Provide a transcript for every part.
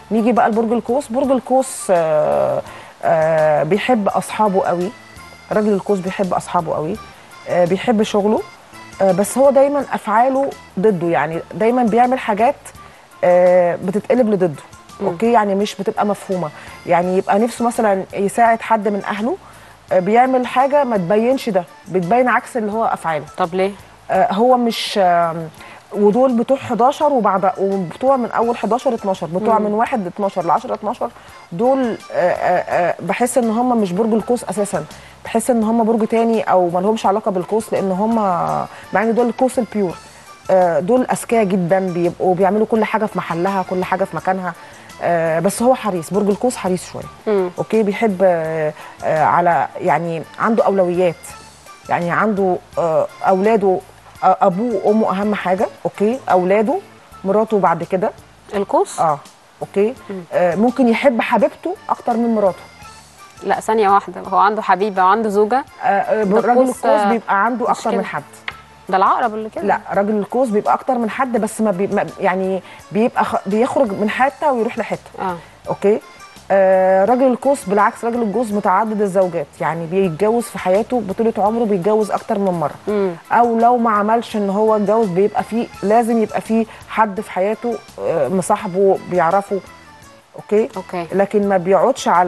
نيجي بقى لبرج القوس برج القوس آه آه بيحب اصحابه قوي راجل القوس بيحب اصحابه قوي آه بيحب شغله آه بس هو دايما افعاله ضده يعني دايما بيعمل حاجات آه بتتقلب لضده اوكي يعني مش بتبقى مفهومه يعني يبقى نفسه مثلا يساعد حد من اهله آه بيعمل حاجه ما تبينش ده بتبين عكس اللي هو افعاله طب ليه آه، هو مش آم، ودول بتوع 11 وبعد وبتوع من اول 11 12 بتوع من 1 12 ل 10 12 دول آه، آه، آه، بحس ان هم مش برج القوس اساسا بحس ان هم برج تاني او ما لهمش علاقه بالقوس لان هم مع ان دول القوس البيور آه، دول اذكياء جدا بيبقوا بيعملوا كل حاجه في محلها كل حاجه في مكانها آه، بس هو حريص برج القوس حريص شويه مم. اوكي بيحب آه، آه، على يعني عنده اولويات يعني عنده آه، اولاده آه، ابوه وامه اهم حاجه اوكي اولاده مراته بعد كده القوس اه اوكي آه ممكن يحب حبيبته اكتر من مراته لا ثانيه واحده هو عنده حبيبه وعنده زوجه آه آه ده راجل القوس، القوس آه، بيبقى عنده مش اكتر كده. من حد ده العقرب اللي كده لا راجل القوس بيبقى اكتر من حد بس ما, بي ما يعني بيبقى خ... بيخرج من حته ويروح لحته اه اوكي آه راجل القوس بالعكس راجل القوس متعدد الزوجات يعني بيتجوز في حياته بطولة عمره بيتجوز اكتر من مرة مم. او لو ما عملش ان هو اتجوز بيبقى فيه لازم يبقى فيه حد في حياته آه مصاحبه بيعرفه اوكي اوكي لكن ما بيقعدش على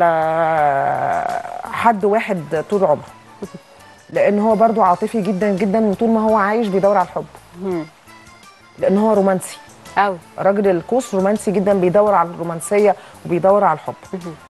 حد واحد طول عمره لان هو برضو عاطفي جدا جدا وطول ما هو عايش بيدور على الحب مم. لان هو رومانسي قوي راجل القوس رومانسي جدا بيدور على الرومانسيه وبيدور على الحب